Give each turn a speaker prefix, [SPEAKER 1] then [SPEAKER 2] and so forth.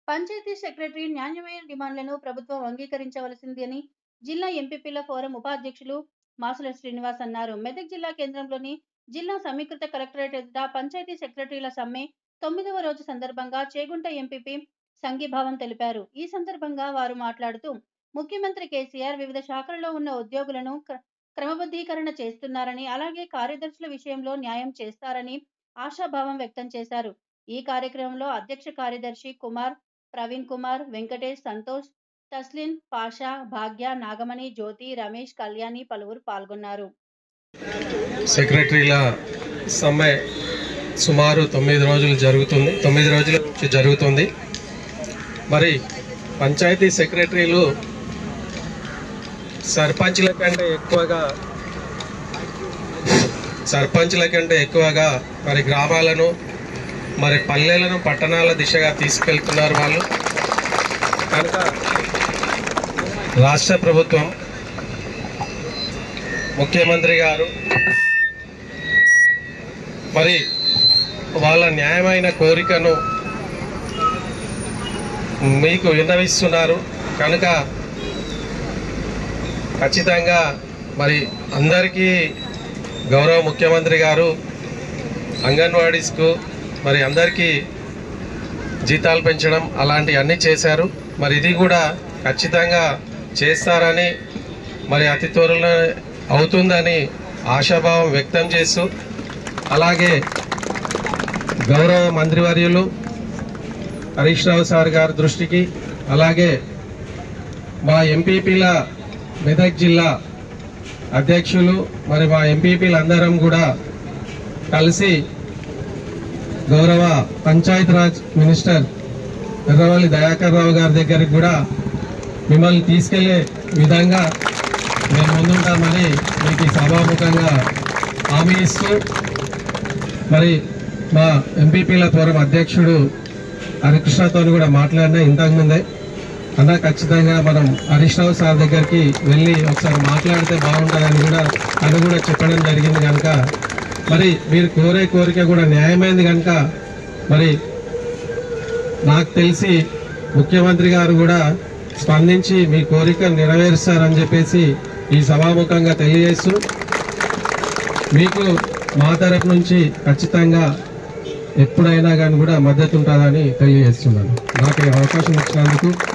[SPEAKER 1] panchayat secretary న్యాయమైన డిమాండ్లను ప్రభుత్వం అంగీకరించవలసింది అని జిల్లా ఎంపీపీల ఫోరం ఉపాధ్యక్షులు మాసుల శ్రీనివాస్ అన్నారు మెదక్ జిల్లా కేంద్రంలోని జిల్లా సమీకృత కలెక్టరేట్ ఎదుట పంచాయతీ సెక్రటరీల సమ్మె తొమ్మిదవ రోజు సందర్భంగా చేగుంట ఎంపీపీ సంఘీభావం తెలిపారు ఈ సందర్భంగా వారు మాట్లాడుతూ ముఖ్యమంత్రి కేసీఆర్ వివిధ శాఖలలో ఉన్న ఉద్యోగులను క్ర- క్రమబద్ధీకరణ చేస్తున్నారని అలాగే కార్యదర్శుల విషయంలో న్యాయం చేస్తారని ఆశాభావం వ్యక్తం చేశారు ఈ కార్యక్రమంలో అధ్యక్ష కార్యదర్శి కుమార్ ప్రవీణ్ కుమార్ వెంకటేష్ సంతోష్ తస్లిన్ పాషా భాగ్య నాగమణి జ్యోతి రమేష్ కళ్యాణి పలువురు పాల్గొన్నారు
[SPEAKER 2] సెక్రటరీల సమ్మె సుమారు తొమ్మిది రోజులు జరుగుతుంది తొమ్మిది రోజుల నుంచి జరుగుతుంది మరి పంచాయతీ సెక్రటరీలు సర్పంచ్ల కంటే ఎక్కువగా సర్పంచ్ల కంటే ఎక్కువగా మరి గ్రామాలను మరి పల్లెలను పట్టణాల దిశగా తీసుకెళ్తున్నారు వాళ్ళు కనుక రాష్ట్ర ప్రభుత్వం ముఖ్యమంత్రి గారు మరి వాళ్ళ న్యాయమైన కోరికను మీకు విన్నవిస్తున్నారు కనుక ఖచ్చితంగా మరి అందరికీ గౌరవ ముఖ్యమంత్రి గారు అంగన్వాడీస్కు మరి అందరికీ జీతాలు పెంచడం అలాంటివి అన్నీ చేశారు మరి ఇది కూడా ఖచ్చితంగా చేస్తారని మరి అతి త్వరలో అవుతుందని ఆశాభావం వ్యక్తం చేస్తూ అలాగే గౌరవ మంత్రివర్యులు హరీష్ రావు సార్ గారి దృష్టికి అలాగే మా ఎంపీపీల మెదక్ జిల్లా అధ్యక్షులు మరి మా ఎంపీపీలు అందరం కూడా కలిసి గౌరవ పంచాయత్ రాజ్ మినిస్టర్ ఎర్రవల్లి దయాకర్ రావు గారి దగ్గరికి కూడా మిమ్మల్ని తీసుకెళ్లే విధంగా మేము ముందుంటామని మీకు ఈ సభాముఖంగా హామీ ఇస్తూ మరి మా ఎంపీపీల ఫోరం అధ్యక్షుడు హరికృష్ణతో కూడా మాట్లాడినా ఇంతకుముందే అన్న ఖచ్చితంగా మనం హరీష్ రావు సార్ దగ్గరికి వెళ్ళి ఒకసారి మాట్లాడితే బాగుంటుందని కూడా అది కూడా చెప్పడం జరిగింది కనుక మరి మీరు కోరే కోరిక కూడా న్యాయమైంది కనుక మరి నాకు తెలిసి ముఖ్యమంత్రి గారు కూడా స్పందించి మీ కోరిక నెరవేరుస్తారని చెప్పేసి ఈ సభాముఖంగా తెలియజేస్తూ మీకు మా తరపు నుంచి ఖచ్చితంగా ఎప్పుడైనా కానీ కూడా మద్దతు ఉంటుందని తెలియజేస్తున్నాను నాకు ఈ అవకాశం ఇచ్చినందుకు